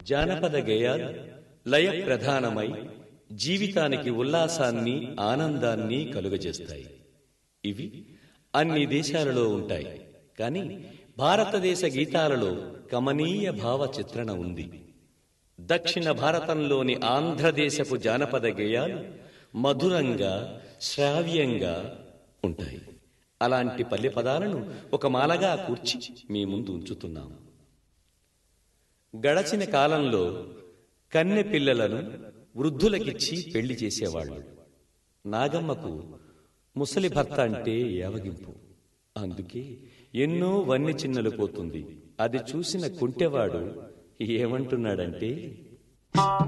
జానపద గేయాలు లయ ప్రధానమై జీవితానికి ఉల్లాసాన్ని ఆనందాన్ని కలుగజేస్తాయి ఇవి అన్ని దేశాలలో ఉంటాయి కానీ భారతదేశ గీతాలలో కమనీయ భావ చిత్రణ ఉంది దక్షిణ భారతంలోని ఆంధ్రదేశపు జానపద గేయాలు మధురంగా శ్రావ్యంగా ఉంటాయి అలాంటి పల్లె పదాలను ఒక మాలగా కూర్చి మీ ముందు ఉంచుతున్నాం గడచిన కాలంలో కన్నె పిల్లలను వృద్ధులకిచ్చి పెళ్లి చేసేవాళ్ళు నాగమ్మకు ముసలి భర్త అంటే ఏవగింపు అందుకే ఎన్నో వన్నె చిన్నలు పోతుంది అది చూసిన కుంటెవాడు ఏమంటున్నాడంటే